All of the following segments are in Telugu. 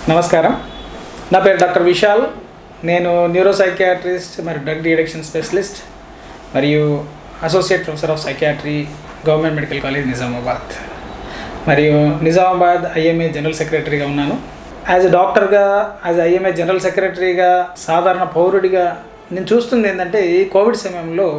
నమస్కారం నా పేరు డాక్టర్ విశాల్ నేను న్యూరో సైకియాట్రిస్ట్ మరియు డ్రగ్ డిడక్షన్ స్పెషలిస్ట్ మరియు associate professor of psychiatry government medical college Nizamabad మరియు నిజామాబాద్ ఐఎంఏ జనరల్ సెక్రటరీగా ఉన్నాను యాజ్ ఎ డాక్టర్గా యాజ్ ఐఎంఏ జనరల్ సెక్రటరీగా సాధారణ పౌరుడిగా నేను చూస్తుంది ఏంటంటే ఈ కోవిడ్ సమయంలో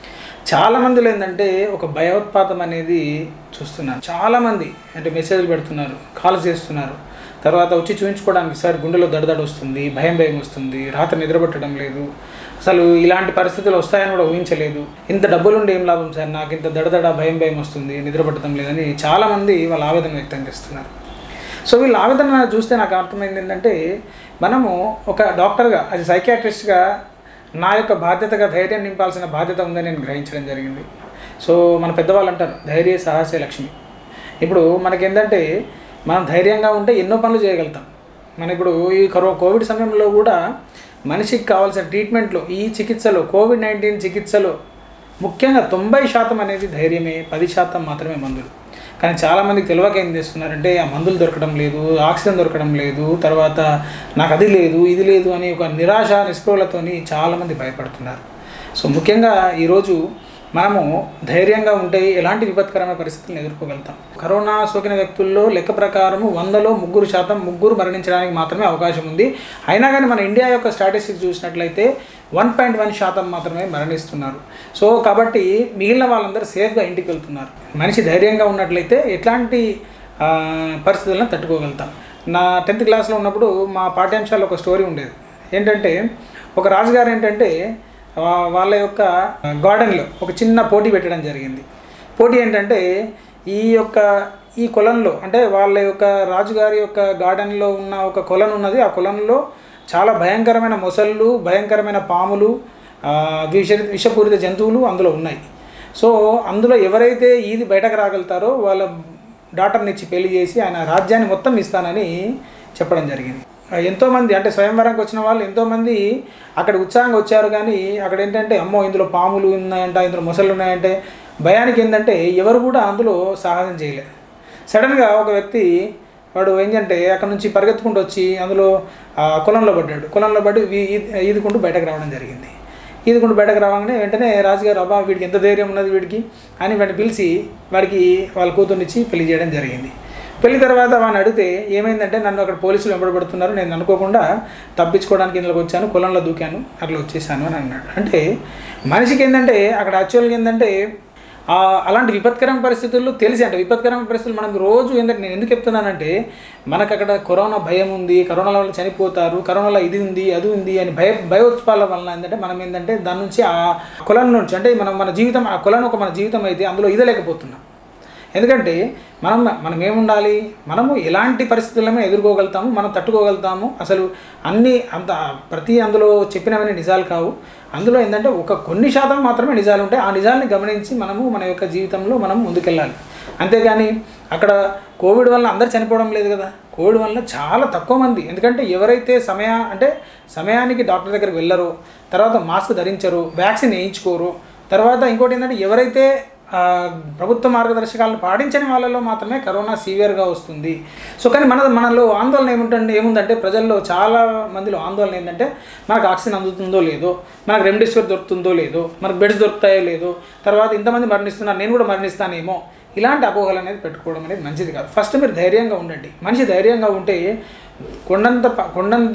చాలా మందిలో ఏంటంటే ఒక భయోత్పాతం అనేది చూస్తున్నాను చాలామంది అంటే మెసేజ్లు పెడుతున్నారు కాల్స్ చేస్తున్నారు తర్వాత వచ్చి చూపించుకోవడానికి సార్ గుండెలో దడదడ వస్తుంది భయం భయం వస్తుంది రాత్రి నిద్రపట్టడం లేదు అసలు ఇలాంటి పరిస్థితులు వస్తాయని కూడా ఊహించలేదు ఇంత డబ్బులుండి ఏం లాభం సార్ నాకు ఇంత దడదడ భయం భయం వస్తుంది నిద్రపట్టడం లేదని చాలామంది వాళ్ళ ఆవేదన వ్యక్తం చేస్తున్నారు సో వీళ్ళ ఆవేదన చూస్తే నాకు అర్థమైంది ఏంటంటే మనము ఒక డాక్టర్గా అది సైకియాట్రిస్ట్గా నా యొక్క బాధ్యతగా ధైర్యం నింపాల్సిన బాధ్యత ఉందని నేను గ్రహించడం జరిగింది సో మన పెద్దవాళ్ళు అంటారు ధైర్య సాహసే లక్ష్మి ఇప్పుడు మనకేంటంటే మనం ధైర్యంగా ఉంటే ఎన్నో పనులు చేయగలుగుతాం మన ఇప్పుడు ఈ కరో కోవిడ్ సమయంలో కూడా మనిషికి కావాల్సిన ట్రీట్మెంట్లో ఈ చికిత్సలో కోవిడ్ నైన్టీన్ చికిత్సలో ముఖ్యంగా తొంభై శాతం అనేది ధైర్యమే పది శాతం మాత్రమే మందులు కానీ చాలామందికి తెలియక ఏం చేస్తున్నారంటే ఆ మందులు దొరకడం లేదు ఆక్సిజన్ దొరకడం లేదు తర్వాత నాకు అది లేదు ఇది లేదు అని ఒక నిరాశ నిస్పృహలతోని చాలామంది భయపడుతున్నారు సో ముఖ్యంగా ఈరోజు మనము ధైర్యంగా ఉంటే ఎలాంటి విపత్కరమైన పరిస్థితులను ఎదుర్కోగలుగుతాం కరోనా సోకిన వ్యక్తుల్లో లెక్క ప్రకారము వందలో ముగ్గురు శాతం ముగ్గురు మరణించడానికి మాత్రమే అవకాశం ఉంది అయినా కానీ మన ఇండియా యొక్క స్టాటిస్టిక్స్ చూసినట్లయితే వన్ పాయింట్ వన్ శాతం మాత్రమే మరణిస్తున్నారు సో కాబట్టి మిగిలిన వాళ్ళందరూ సేఫ్గా ఇంటికి వెళ్తున్నారు మనిషి ధైర్యంగా ఉన్నట్లయితే ఎట్లాంటి ఆ, పరిస్థితులను తట్టుకోగలుగుతాం నా టెన్త్ క్లాస్లో ఉన్నప్పుడు మా పాఠ్యాంశాల్లో ఒక స్టోరీ ఉండేది ఏంటంటే ఒక రాజుగారు ఏంటంటే వా- వాళ్ళ యొక్క గార్డెన్లో ఒక చిన్న పోటీ పెట్టడం జరిగింది పోటీ ఏంటంటే ఈ యొక్క ఈ కొలంలో అంటే వాళ్ళ యొక్క రాజుగారి యొక్క గార్డెన్లో ఉన్న ఒక కొలను ఉన్నది ఆ కొలంలో చాలా భయంకరమైన మొసళ్ళు భయంకరమైన పాములు ఆ, విష విషపూరిత జంతువులు అందులో ఉన్నాయి సో అందులో ఎవరైతే ఈది బయటకు రాగలుగుతారో వాళ్ళ డాటర్ని ఇచ్చి పెళ్లి చేసి ఆయన రాజ్యాన్ని మొత్తం ఇస్తానని చెప్పడం జరిగింది ఆ, ఎంతోమంది అంటే స్వయంవరంకి వచ్చిన వాళ్ళు ఎంతోమంది అక్కడ ఉత్సాహంగా వచ్చారు కానీ అక్కడ ఏంటంటే అమ్మో ఇందులో పాములు ఉన్నాయంట ఇందులో మొసళ్ళు ఉన్నాయంటే భయానికి ఏంటంటే ఎవరు కూడా అందులో సాహసం చేయలేదు సడన్గా ఒక వ్యక్తి వాడు ఏంటంటే అక్కడ నుంచి పరిగెత్తుకుంటూ వచ్చి అందులో ఆ, కులంలో పడ్డాడు కులంలో పడి వీ- ఈద్- ఈదుకుంటూ బయటకు రావడం జరిగింది ఈదుకుంటూ బయటకు రావగానే వెంటనే రాజుగారు అబ్బా వీడికి ఎంత ధైర్యం ఉన్నది వీడికి అని వాడిని పిలిచి వాడికి వాళ్ళ కూతుర్నిచ్చి పెళ్లి చేయడం జరిగింది పెళ్లి తర్వాత వాడిని అడిగితే ఏమైందంటే నన్ను అక్కడ పోలీసులు వెంబడబడుతున్నారు నేను అనుకోకుండా తప్పించుకోవడానికి ఇందులోకి వచ్చాను కులంలో దూకాను అట్లా వచ్చేసాను అని అన్నాడు అంటే మనిషికి ఏంటంటే అక్కడ యాక్చువల్గా ఏంటంటే ఆ అలాంటి విపత్కరమైన పరిస్థితుల్లో తెలిసి అంటే విపత్కరమైన పరిస్థితులు మనం రోజు ఏంటంటే నేను ఎందుకు చెప్తున్నానంటే మనకు అక్కడ కరోనా భయం ఉంది కరోనా వల్ల చనిపోతారు కరోనాలో ఇది ఉంది అది ఉంది అని భయ భయోత్పాల వలన ఏంటంటే మనం ఏంటంటే దాని నుంచి ఆ కులం నుంచి అంటే మనం మన జీవితం ఆ కులం ఒక మన జీవితం అయితే అందులో ఇదలేకపోతున్నాం ఎందుకంటే మనం మనం ఏముండాలి మనము ఎలాంటి పరిస్థితులను ఎదుర్కోగలుగుతాము మనం తట్టుకోగలుగుతాము అసలు అన్ని అంత ప్రతి అందులో చెప్పినవన్నీ నిజాలు కావు అందులో ఏంటంటే ఒక కొన్ని శాతం మాత్రమే నిజాలు ఉంటాయి ఆ నిజాల్ని గమనించి మనము మన యొక్క జీవితంలో మనం ముందుకెళ్ళాలి అంతేగాని అక్కడ కోవిడ్ వల్ల అందరు చనిపోవడం లేదు కదా కోవిడ్ వల్ల చాలా తక్కువ మంది ఎందుకంటే ఎవరైతే సమయా అంటే సమయానికి డాక్టర్ దగ్గరికి వెళ్ళరో తర్వాత మాస్క్ ధరించరు వ్యాక్సిన్ వేయించుకోరు తర్వాత ఇంకోటి ఏంటంటే ఎవరైతే ఆ, ప్రభుత్వ మార్గదర్శకాలను పాటించని వాళ్ళలో మాత్రమే కరోనా సీవియర్గా వస్తుంది సో కానీ మన మనలో ఆందోళన ఏముంటుంది ఏముందంటే ప్రజల్లో చాలా మందిలో ఆందోళన ఏంటంటే మనకు ఆక్సిజన్ అందుతుందో లేదో మనకు రెమ్డెసివిర్ దొరుకుతుందో లేదో మనకు బెడ్స్ దొరుకుతాయో లేదో తర్వాత ఇంతమంది మరణిస్తున్నారు నేను కూడా మరణిస్తానేమో ఇలాంటి అపోహలు అనేది పెట్టుకోవడం అనేది మంచిది కాదు ఫస్ట్ మీరు ధైర్యంగా ఉండండి మనిషి ధైర్యంగా ఉంటే కొండంత ప- కొండంత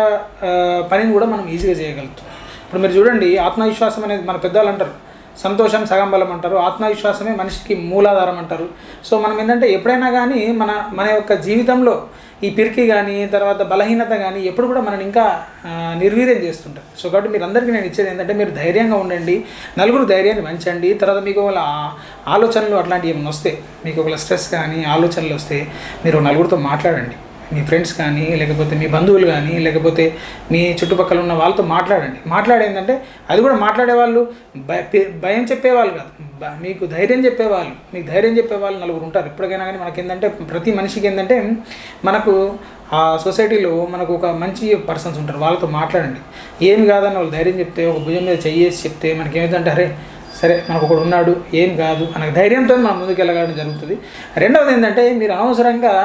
ఆ, పనిని కూడా మనం ఈజీగా చేయగలుగుతాం ఇప్పుడు మీరు చూడండి ఆత్మవిశ్వాసం అనేది మన పెద్దవాళ్ళు అంటారు సంతోషం సగం బలం అంటారు ఆత్మవిశ్వాసమే మనిషికి మూలాధారం అంటారు సో మనం ఏంటంటే ఎప్పుడైనా కానీ మన మన యొక్క జీవితంలో ఈ పిరికి కానీ తర్వాత బలహీనత కానీ ఎప్పుడు కూడా మనని ఇంకా ఆ, నిర్వీర్యం చేస్తుంటారు సో కాబట్టి మీరు అందరికీ నేను ఇచ్చేది ఏంటంటే మీరు ధైర్యంగా ఉండండి నలుగురు ధైర్యాన్ని పెంచండి తర్వాత మీకు వాళ్ళ ఆలోచనలు అట్లాంటివి ఏమైనా వస్తే మీకు ఒకవేళ స్ట్రెస్ కానీ ఆలోచనలు వస్తే మీరు నలుగురితో మాట్లాడండి మీ ఫ్రెండ్స్ కానీ లేకపోతే మీ బంధువులు కానీ లేకపోతే మీ చుట్టుపక్కల ఉన్న వాళ్ళతో మాట్లాడండి మాట్లాడేందంటే అది కూడా మాట్లాడే వాళ్ళు భయ- పే- భయం చెప్పేవాళ్ళు కాదు బ- మీకు ధైర్యం చెప్పేవాళ్ళు మీకు ధైర్యం చెప్పేవాళ్ళు నలుగురు ఉంటారు ఎప్పటికైనా కానీ మనకి ఏంటంటే ప్రతి మనిషికి ఏంటంటే మనకు ఆ సొసైటీలో మనకు ఒక మంచి పర్సన్స్ ఉంటారు వాళ్ళతో మాట్లాడండి ఏమి కాదని వాళ్ళు ధైర్యం చెప్తే ఒక భుజం మీద చెయ్యేసి చెప్తే మనకి ఏమిటంటే అరే సరే మనకు ఒకడు ఉన్నాడు ఏం కాదు మనకు ధైర్యంతో మనం ముందుకు వెళ్ళగలడం జరుగుతుంది రెండవది ఏంటంటే మీరు అనవసరంగా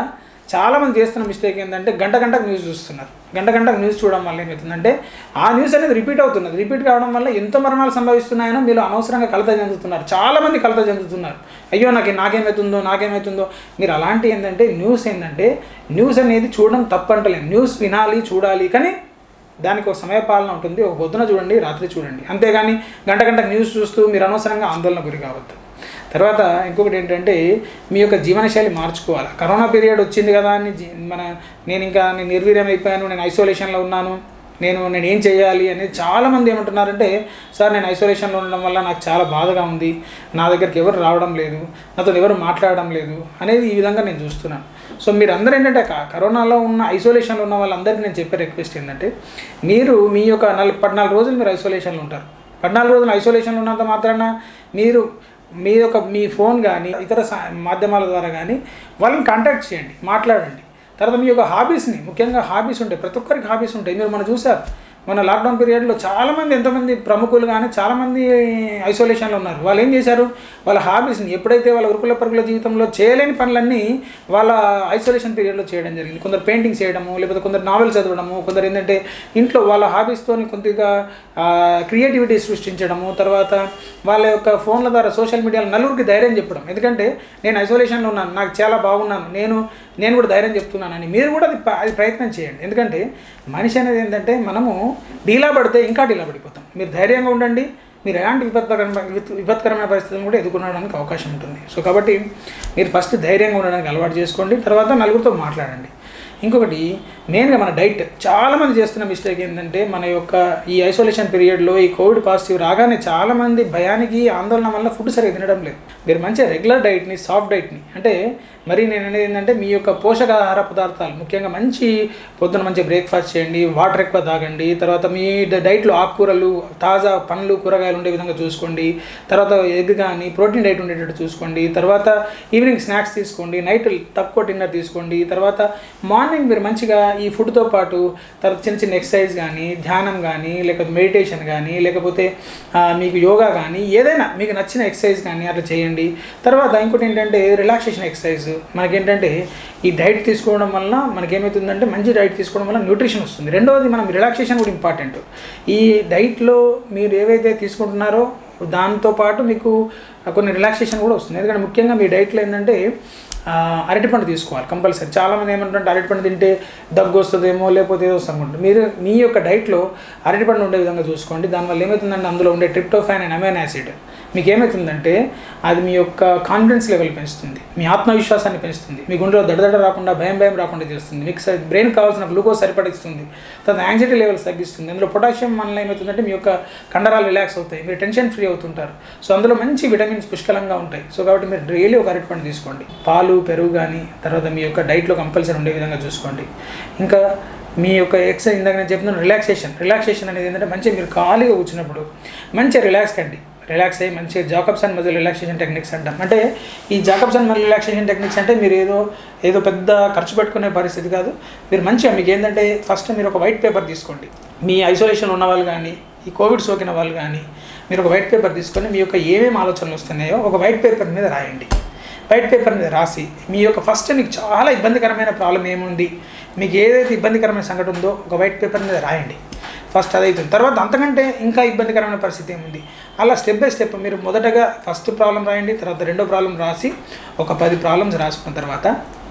చాలామంది చేస్తున్న మిస్టేక్ ఏంటంటే గంట గంటకు న్యూస్ చూస్తున్నారు గంట గంటకు న్యూస్ చూడడం వల్ల ఏమవుతుందంటే ఆ న్యూస్ అనేది రిపీట్ అవుతున్నది రిపీట్ కావడం వల్ల ఎంత మరణాలు సంభవిస్తున్నాయనో మీరు అనవసరంగా కలత చెందుతున్నారు చాలామంది కలత చెందుతున్నారు అయ్యో నాకు నాకేమవుతుందో నాకేమవుతుందో మీరు అలాంటి ఏంటంటే న్యూస్ ఏంటంటే న్యూస్ అనేది చూడడం తప్పంటలేదు న్యూస్ వినాలి చూడాలి కానీ దానికి ఒక సమయపాలన ఉంటుంది ఒక పొద్దున చూడండి రాత్రి చూడండి అంతేగాని గంట గంటకు న్యూస్ చూస్తూ మీరు అనవసరంగా ఆందోళన గురి కావద్దు తర్వాత ఇంకొకటి ఏంటంటే మీ యొక్క జీవనశైలి మార్చుకోవాలి కరోనా పీరియడ్ వచ్చింది కదా అని జీ- మన నేను ఇంకా నేను నిర్వీర్యం అయిపోయాను నేను ఐసోలేషన్లో ఉన్నాను నేను నేను ఏం చేయాలి అనేది చాలామంది ఏమంటున్నారంటే సార్ నేను ఐసోలేషన్లో ఉండడం వల్ల నాకు చాలా బాధగా ఉంది నా దగ్గరికి ఎవరు రావడం లేదు నాతో ఎవరు మాట్లాడడం లేదు అనేది ఈ విధంగా నేను చూస్తున్నాను సో మీరు అందరూ ఏంటంటే క- కరోనాలో ఉన్న ఐసోలేషన్లో ఉన్న వాళ్ళందరికీ నేను చెప్పే రిక్వెస్ట్ ఏంటంటే మీరు మీ యొక్క నల్ పద్నాలుగు రోజులు మీరు ఐసోలేషన్లో ఉంటారు పద్నాలుగు రోజులు ఐసోలేషన్లో ఉన్నంత మాత్రాన మీరు మీ యొక్క మీ ఫోన్ కానీ ఇతర సా- మాధ్యమాల ద్వారా కానీ వాళ్ళని కాంటాక్ట్ చేయండి మాట్లాడండి తర్వాత మీ యొక్క హాబీస్ని ముఖ్యంగా హాబీస్ ఉంటాయి ప్రతి ఒక్కరికి హాబీస్ ఉంటాయి మీరు మనం చూసారు మన లాక్డౌన్ పీరియడ్లో చాలామంది ఎంతోమంది ప్రముఖులు కానీ చాలామంది ఐసోలేషన్లో ఉన్నారు వాళ్ళు ఏం చేశారు వాళ్ళ హాబీస్ని ఎప్పుడైతే వాళ్ళ ఉరుకుల పరుగుల జీవితంలో చేయలేని పనులన్నీ వాళ్ళ ఐసోలేషన్ పీరియడ్లో చేయడం జరిగింది కొందరు పెయింటింగ్ చేయడము లేకపోతే కొందరు నావెల్ చదవడము కొందరు ఏంటంటే ఇంట్లో వాళ్ళ హాబీస్తోని కొద్దిగా క్రియేటివిటీ సృష్టించడము తర్వాత వాళ్ళ యొక్క ఫోన్ల ద్వారా సోషల్ మీడియాలో నలుగురికి ధైర్యం చెప్పడం ఎందుకంటే నేను ఐసోలేషన్లో ఉన్నాను నాకు చాలా బాగున్నాను నేను నేను కూడా ధైర్యం చెప్తున్నానని మీరు కూడా అది ప- అది ప్రయత్నం చేయండి ఎందుకంటే మనిషి అనేది ఏంటంటే మనము డీలా పడితే ఇంకా డీలా పడిపోతాం మీరు ధైర్యంగా ఉండండి మీరు ఎలాంటి విపత్కరమైన విపత్- విపత్కరమైన పరిస్థితులను కూడా ఎదుర్కొనడానికి అవకాశం ఉంటుంది సో కాబట్టి మీరు ఫస్ట్ ధైర్యంగా ఉండడానికి అలవాటు చేసుకోండి తర్వాత నలుగురితో మాట్లాడండి ఇంకొకటి మెయిన్గా మన డైట్ చాలామంది చేస్తున్న మిస్టేక్ ఏంటంటే మన యొక్క ఈ ఐసోలేషన్ పీరియడ్లో ఈ కోవిడ్ పాజిటివ్ రాగానే చాలామంది భయానికి ఆందోళన వల్ల ఫుడ్ సరిగ్గా తినడం లేదు మీరు మంచిగా రెగ్యులర్ డైట్ని సాఫ్ట్ డైట్ని అంటే మరి నేను అనేది ఏంటంటే మీ యొక్క పోషకాహార పదార్థాలు ముఖ్యంగా మంచి పొద్దున మంచి బ్రేక్ఫాస్ట్ చేయండి వాటర్ ఎక్కువ తాగండి తర్వాత మీ డ- డైట్లో ఆకుకూరలు తాజా పండ్లు కూరగాయలు ఉండే విధంగా చూసుకోండి తర్వాత ఎగ్ కానీ ప్రోటీన్ డైట్ ఉండేటట్టు చూసుకోండి తర్వాత ఈవినింగ్ స్నాక్స్ తీసుకోండి నైట్ తక్కువ డిన్నర్ తీసుకోండి తర్వాత మార్నింగ్ మీరు మంచిగా ఈ ఫుడ్తో పాటు తర్వాత చిన్న చిన్న ఎక్సర్సైజ్ కానీ ధ్యానం కానీ లేకపోతే మెడిటేషన్ కానీ లేకపోతే ఆ, మీకు యోగా కానీ ఏదైనా మీకు నచ్చిన ఎక్సర్సైజ్ కానీ అట్లా చేయండి తర్వాత ఇంకోటి ఏంటంటే రిలాక్సేషన్ ఎక్సర్సైజ్ మనకేంటంటే ఈ డైట్ తీసుకోవడం వల్ల మనకేమవుతుందంటే మంచి డైట్ తీసుకోవడం వల్ల న్యూట్రిషన్ వస్తుంది రెండవది మనం రిలాక్సేషన్ కూడా ఇంపార్టెంట్ ఈ డైట్లో మీరు ఏవైతే తీసుకుంటున్నారో దాంతోపాటు మీకు కొన్ని రిలాక్సేషన్ కూడా వస్తుంది ఎందుకంటే ముఖ్యంగా మీ డైట్లో ఏంటంటే ఆ, అరటిపండు తీసుకోవాలి కంపల్సరీ చాలామంది ఏమంటారంటే అరటిపండు తింటే దగ్గు వస్తుందేమో లేకపోతే ఏదో వస్తుంది అనుకుంటారు మీరు మీ యొక్క డైట్లో అరటిపండు ఉండే విధంగా చూసుకోండి దానివల్ల ఏమవుతుందంటే అందులో ఉండే ట్రిప్టోఫాన్ అండ్ అమైన్ యాసిడ్ మీకు ఏమవుతుందంటే అది మీ యొక్క కాన్ఫిడెన్స్ లెవెల్ పెంచుతుంది మీ ఆత్మవిశ్వాసాన్ని పెంచుతుంది మీ గుండెలో దడదడ రాకుండా భయం భయం రాకుండా చేస్తుంది మీకు బ్రెయిన్ కావాల్సిన గ్లూకోజ్ సరిపడిస్తుంది తర్వాత యాంగ్జైటీ లెవెల్స్ తగ్గిస్తుంది అందులో పొటాషియం వల్ల ఏమవుతుందంటే మీ యొక్క కండరాలు రిలాక్స్ అవుతాయి మీరు టెన్షన్ ఫ్రీ అవుతుంటారు సో అందులో మంచి విటమిన్స్ పుష్కలంగా ఉంటాయి సో కాబట్టి మీరు డైలీ ఒక అరటిపండు తీసుకోండి పాలు పెరుగు కానీ తర్వాత మీ యొక్క డైట్లో కంపల్సరీ ఉండే విధంగా చూసుకోండి ఇంకా మీ యొక్క ఎక్సర్సైజ్ ఇందాక నేను చెప్తున్నాను రిలాక్సేషన్ రిలాక్సేషన్ అనేది ఏంటంటే మంచిగా మీరు ఖాళీగా కూర్చున్నప్పుడు మంచిగా రిలాక్స్ కండి రిలాక్స్ అయ్యి మంచిగా జాకబ్స్ అండ్ మధ్య రిలాక్సేషన్ టెక్నిక్స్ అంటాం అంటే ఈ జాకబ్స్ అండ్ రిలాక్సేషన్ టెక్నిక్స్ అంటే మీరు ఏదో ఏదో పెద్ద ఖర్చు పెట్టుకునే పరిస్థితి కాదు మీరు మంచిగా మీకు ఏంటంటే ఫస్ట్ మీరు ఒక వైట్ పేపర్ తీసుకోండి మీ ఐసోలేషన్ ఉన్న వాళ్ళు కానీ ఈ కోవిడ్ సోకిన వాళ్ళు కానీ మీరు ఒక వైట్ పేపర్ తీసుకొని మీ యొక్క ఏమేమి ఆలోచనలు వస్తున్నాయో ఒక వైట్ పేపర్ మీద రాయండి వైట్ పేపర్ మీద రాసి మీ యొక్క ఫస్ట్ మీకు చాలా ఇబ్బందికరమైన ప్రాబ్లం ఏముంది మీకు ఏదైతే ఇబ్బందికరమైన సంఘటన ఉందో ఒక వైట్ పేపర్ మీద రాయండి ఫస్ట్ అదైతుంది తర్వాత అంతకంటే ఇంకా ఇబ్బందికరమైన పరిస్థితి ఏముంది అలా స్టెప్ బై స్టెప్ మీరు మొదటగా ఫస్ట్ ప్రాబ్లం రాయండి తర్వాత రెండో ప్రాబ్లం రాసి ఒక పది ప్రాబ్లమ్స్ రాసుకున్న తర్వాత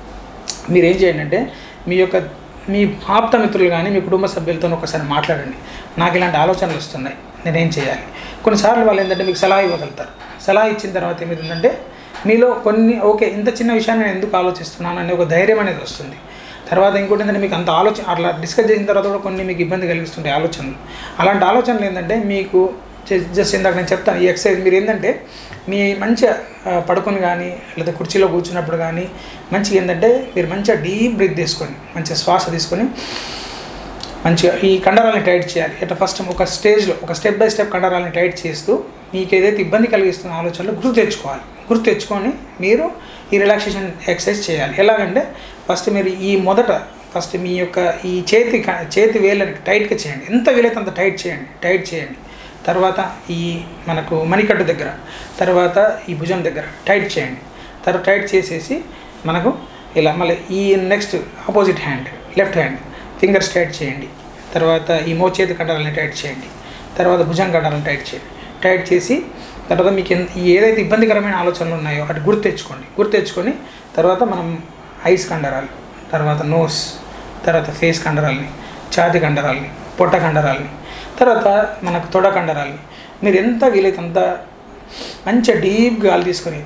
మీరు ఏం చేయండి అంటే మీ యొక్క మీ ఆప్త మిత్రులు కానీ మీ కుటుంబ సభ్యులతో ఒకసారి మాట్లాడండి నాకు ఇలాంటి ఆలోచనలు వస్తున్నాయి నేనేం చేయాలి కొన్నిసార్లు వాళ్ళు ఏంటంటే మీకు సలహా ఇవ్వగలుగుతారు సలహా ఇచ్చిన తర్వాత ఏమవుతుందంటే మీలో కొన్ని ఓకే ఇంత చిన్న విషయాన్ని నేను ఎందుకు ఆలోచిస్తున్నాను అనే ఒక ధైర్యం అనేది వస్తుంది తర్వాత ఇంకోటి ఏంటంటే మీకు అంత ఆలోచన అట్లా డిస్కస్ చేసిన తర్వాత కూడా కొన్ని మీకు ఇబ్బంది కలిగిస్తుంటాయి ఆలోచనలు అలాంటి ఆలోచనలు ఏంటంటే మీకు జ- జస్ట్ ఇందాక నేను చెప్తాను ఈ ఎక్సర్సైజ్ మీరు ఏంటంటే మీ మంచిగా ఆ, పడుకొని కానీ లేదా కుర్చీలో కూర్చున్నప్పుడు కానీ మంచిగా ఏంటంటే మీరు మంచిగా డీప్ బ్రీత్ తీసుకొని మంచిగా శ్వాస తీసుకొని మంచిగా ఈ కండరాలని టైట్ చేయాలి ఇట్లా ఫస్ట్ ఒక స్టేజ్లో ఒక స్టెప్ బై స్టెప్ కండరాలని టైట్ చేస్తూ మీకు ఏదైతే ఇబ్బంది కలిగిస్తున్న ఆలోచనలు గుర్తు తెచ్చుకోవాలి గుర్తు తెచ్చుకొని మీరు ఈ రిలాక్సేషన్ ఎక్సర్సైజ్ చేయాలి ఎలాగంటే ఫస్ట్ మీరు ఈ మొదట ఫస్ట్ మీ యొక్క ఈ చేతి క- చేతి వేళ్ళని టైట్గా చేయండి ఎంత వీలైతే అంత టైట్ చేయండి టైట్ చేయండి తర్వాత ఈ మనకు మణికట్టు దగ్గర తర్వాత ఈ భుజం దగ్గర టైట్ చేయండి తర్వాత టైట్ చేసేసి మనకు ఇలా మళ్ళీ ఈ next opposite hand left hand fingers tight చేయండి తర్వాత ఈ మోచేతి కండరాలని టైట్ చేయండి తర్వాత భుజం కండరాలను టైట్ చేయండి టైట్ చేసి తర్వాత మీకు ఎన్- ఏదైతే ఇబ్బందికరమైన ఆలోచనలు ఉన్నాయో అటు గుర్తు తెచ్చుకోండి గుర్తు తెచ్చుకొని తర్వాత మనం ఐస్ కండరాలు తర్వాత నోస్ తర్వాత ఫేస్ కండరాలని ఛాతి కండరాలని పొట్ట కండరాలని తర్వాత మనకు తొడ కండరాలని మీరు ఎంత వీలైతే అంత మంచిగా డీప్ గాలి తీసుకొని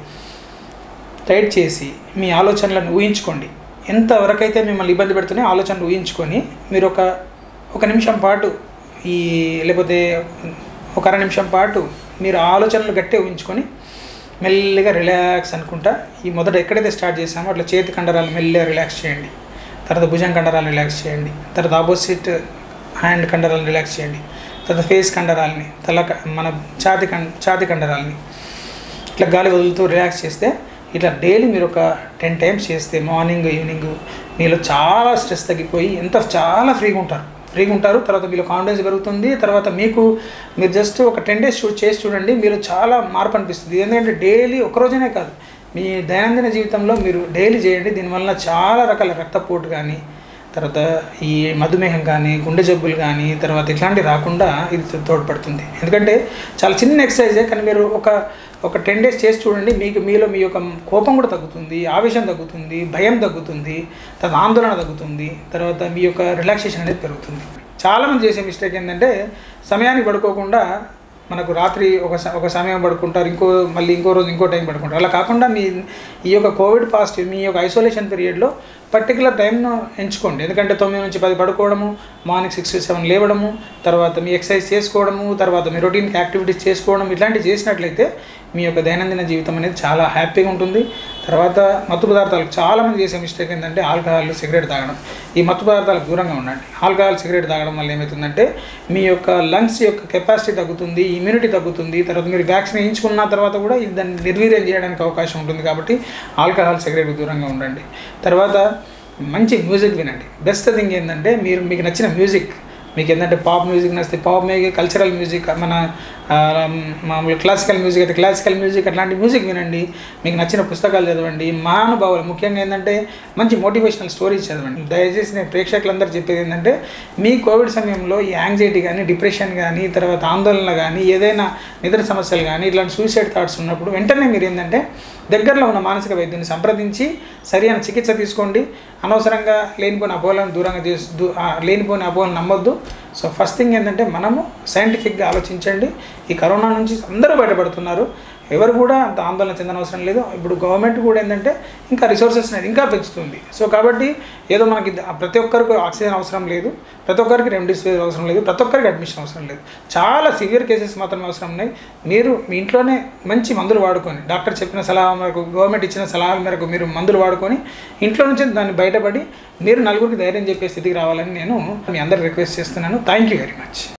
టైట్ చేసి మీ ఆలోచనలను ఊహించుకోండి ఎంతవరకైతే మిమ్మల్ని ఇబ్బంది పెడుతున్నాయో ఆలోచనలు ఊహించుకొని మీరు ఒక ఒక నిమిషం పాటు ఈ లేకపోతే ఒక అర నిమిషం పాటు మీరు ఆ ఆలోచనలు గట్టిగా ఊహించుకొని మెల్లిగా రిలాక్స్ అనుకుంటా ఈ మొదట ఎక్కడైతే స్టార్ట్ చేసామో అట్లా చేతి కండరాలు మెల్లిగా రిలాక్స్ చేయండి తర్వాత భుజం కండరాలు రిలాక్స్ చేయండి తర్వాత ఆపోజిట్ హ్యాండ్ కండరాలను రిలాక్స్ చేయండి తర్వాత ఫేస్ కండరాలని తల క- మన ఛాతి కం ఛాతి కండరాలని ఇట్లా గాలి వదులుతూ రిలాక్స్ చేస్తే ఇట్లా డైలీ మీరు ఒక టెన్ టైమ్స్ చేస్తే మార్నింగ్ ఈవినింగ్ మీలో చాలా స్ట్రెస్ తగ్గిపోయి ఎంత చాలా ఫ్రీగా ఉంటారు ఫ్రీగా ఉంటారు తర్వాత మీలో కాన్ఫిడెన్స్ పెరుగుతుంది తర్వాత మీకు మీరు జస్ట్ ఒక టెన్ డేస్ షూట్ చేసి చూడండి మీరు చాలా మార్పు అనిపిస్తుంది ఎందుకంటే డైలీ ఒక రోజునే కాదు మీ దైనందిన జీవితంలో మీరు డైలీ చేయండి దీనివల్ల చాలా రకాల రక్తపోటు కానీ తర్వాత ఈ మధుమేహం కానీ గుండె జబ్బులు కానీ తర్వాత ఇట్లాంటివి రాకుండా ఇది తో- తోడ్పడుతుంది ఎందుకంటే చాలా చిన్న ఎక్సర్సైజే కానీ మీరు ఒక ఒక టెన్ డేస్ చేసి చూడండి మీకు మీలో మీ యొక్క కోపం కూడా తగ్గుతుంది ఆవేశం తగ్గుతుంది భయం తగ్గుతుంది తర్వాత ఆందోళన తగ్గుతుంది తర్వాత మీ యొక్క రిలాక్సేషన్ అనేది పెరుగుతుంది చాలామంది చేసే మిస్టేక్ ఏంటంటే సమయానికి పడుకోకుండా మనకు రాత్రి ఒక స- ఒక సమయం పడుకుంటారు ఇంకో మళ్ళీ ఇంకో రోజు ఇంకో టైం పడుకుంటారు అలా కాకుండా మీ ఈ యొక్క కోవిడ్ పాజిటివ్ మీ యొక్క ఐసోలేషన్ పీరియడ్లో పర్టికులర్ టైంను ఎంచుకోండి ఎందుకంటే తొమ్మిది నుంచి పది పడుకోవడము మార్నింగ్ సిక్స్ టు సెవెన్ లేవడము తర్వాత మీ ఎక్సర్సైజ్ చేసుకోవడము తర్వాత మీ రొటీన్కి యాక్టివిటీస్ చేసుకోవడం ఇట్లాంటివి చేసినట్లయితే మీ యొక్క దైనందిన జీవితం అనేది చాలా హ్యాపీగా ఉంటుంది తర్వాత మత్తు పదార్థాలు చాలామంది చేసే మిస్టేక్ ఏంటంటే ఆల్కహాల్ సిగరెట్ తాగడం ఈ మత్తు పదార్థాలకు దూరంగా ఉండండి ఆల్కహాల్ సిగరెట్ తాగడం వల్ల ఏమవుతుందంటే మీ యొక్క లంగ్స్ యొక్క కెపాసిటీ తగ్గుతుంది ఇమ్యూనిటీ తగ్గుతుంది తర్వాత మీరు వ్యాక్సిన్ వేయించుకున్న తర్వాత కూడా ఇది దాన్ని నిర్వీర్యం చేయడానికి అవకాశం ఉంటుంది కాబట్టి ఆల్కహాల్ సిగరెట్ దూరంగా ఉండండి తర్వాత మంచి మ్యూజిక్ వినండి బెస్ట్ థింగ్ ఏంటంటే మీరు మీకు నచ్చిన మ్యూజిక్ మీకు ఏంటంటే పాప్ మ్యూజిక్ నచ్చితే పాప్ మ్యూజిక్ కల్చరల్ మ్యూజిక్ మన ఆ, మామూలు క్లాసికల్ మ్యూజిక్ అయితే క్లాసికల్ మ్యూజిక్ అట్లాంటి మ్యూజిక్ వినండి మీకు నచ్చిన పుస్తకాలు చదవండి మహానుభావులు ముఖ్యంగా ఏంటంటే మంచి మోటివేషనల్ స్టోరీస్ చదవండి దయచేసి నేను ప్రేక్షకులందరూ చెప్పేది ఏంటంటే మీ కోవిడ్ సమయంలో ఈ యాంగ్జైటీ కానీ డిప్రెషన్ కానీ తర్వాత ఆందోళన కానీ ఏదైనా నిద్ర సమస్యలు కానీ ఇట్లాంటి సూసైడ్ థాట్స్ ఉన్నప్పుడు వెంటనే మీరు ఏంటంటే దగ్గరలో ఉన్న మానసిక వైద్యుని సంప్రదించి సరైన చికిత్స తీసుకోండి అనవసరంగా లేనిపోయిన అపోహలను దూరంగా చేసి దూ- ఆ, లేనిపోయిన అపోహలను నమ్మొద్దు సో ఫస్ట్ థింగ్ ఏంటంటే మనము సైంటిఫిక్గా ఆలోచించండి ఈ కరోనా నుంచి అందరూ బయటపడుతున్నారు ఎవరు కూడా అంత ఆందోళన చెందనవసరం లేదు ఇప్పుడు గవర్నమెంట్ కూడా ఏంటంటే ఇంకా రిసోర్సెస్ అనేది ఇంకా పెంచుతుంది సో కాబట్టి ఏదో మనకి ద- ప్రతి ఒక్కరికి ఆక్సిజన్ అవసరం లేదు ప్రతి ఒక్కరికి రెమ్డెసివిర్ అవసరం లేదు ప్రతి ఒక్కరికి అడ్మిషన్ అవసరం లేదు చాలా సివియర్ కేసెస్ మాత్రమే అవసరం ఉన్నాయి మీరు మీ ఇంట్లోనే మంచి మందులు వాడుకొని డాక్టర్ చెప్పిన సలహా మేరకు గవర్నమెంట్ ఇచ్చిన సలహాల మేరకు మీరు మందులు వాడుకొని ఇంట్లో నుంచి దాన్ని బయటపడి మీరు నలుగురికి ధైర్యం చెప్పే స్థితికి రావాలని నేను మీ అందరికి రిక్వెస్ట్ చేస్తున్నాను థ్యాంక్ యూ వెరీ మచ్